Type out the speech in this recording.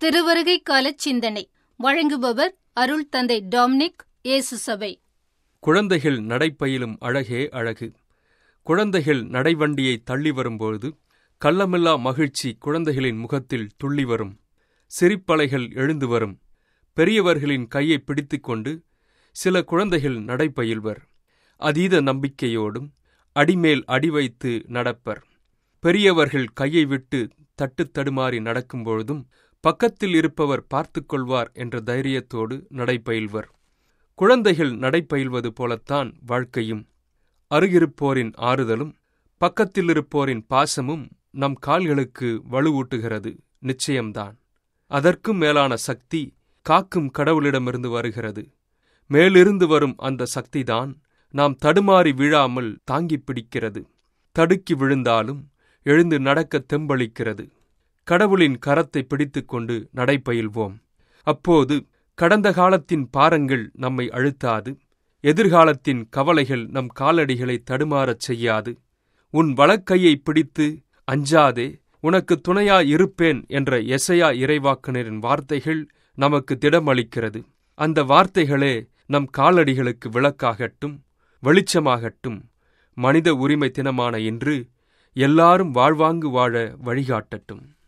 திருவருகை கால சிந்தனை வழங்குபவர் அருள் தந்தை டாம்னிக் இயேசு சபை குழந்தைகள் நடைப்பயிலும் அழகே அழகு குழந்தைகள் நடைவண்டியை தள்ளி வரும்பொழுது கள்ளமில்லா மகிழ்ச்சி குழந்தைகளின் முகத்தில் துள்ளி வரும் சிரிப்பலைகள் எழுந்து வரும் பெரியவர்களின் கையை பிடித்துக்கொண்டு சில குழந்தைகள் நடைப்பயில்வர் அதீத நம்பிக்கையோடும் அடிமேல் அடி வைத்து நடப்பர் பெரியவர்கள் கையை விட்டு தட்டு தடுமாறி நடக்கும்பொழுதும் பக்கத்தில் இருப்பவர் பார்த்துக் கொள்வார் என்ற தைரியத்தோடு நடைப்பயில்வர் குழந்தைகள் நடைப்பயில்வது போலத்தான் வாழ்க்கையும் அருகிருப்போரின் ஆறுதலும் பக்கத்திலிருப்போரின் பாசமும் நம் கால்களுக்கு வலுவூட்டுகிறது நிச்சயம்தான் அதற்கும் மேலான சக்தி காக்கும் கடவுளிடமிருந்து வருகிறது மேலிருந்து வரும் அந்த சக்திதான் நாம் தடுமாறி விழாமல் தாங்கிப் பிடிக்கிறது தடுக்கி விழுந்தாலும் எழுந்து நடக்க தெம்பளிக்கிறது கடவுளின் கரத்தை பிடித்துக்கொண்டு நடைப்பயில்வோம் அப்போது கடந்த காலத்தின் பாரங்கள் நம்மை அழுத்தாது எதிர்காலத்தின் கவலைகள் நம் காலடிகளை தடுமாறச் செய்யாது உன் வலக்கையை பிடித்து அஞ்சாதே உனக்கு துணையா இருப்பேன் என்ற எசையா இறைவாக்கினரின் வார்த்தைகள் நமக்கு திடமளிக்கிறது அந்த வார்த்தைகளே நம் காலடிகளுக்கு விளக்காகட்டும் வெளிச்சமாகட்டும் மனித உரிமை தினமான இன்று எல்லாரும் வாழ்வாங்கு வாழ வழிகாட்டட்டும்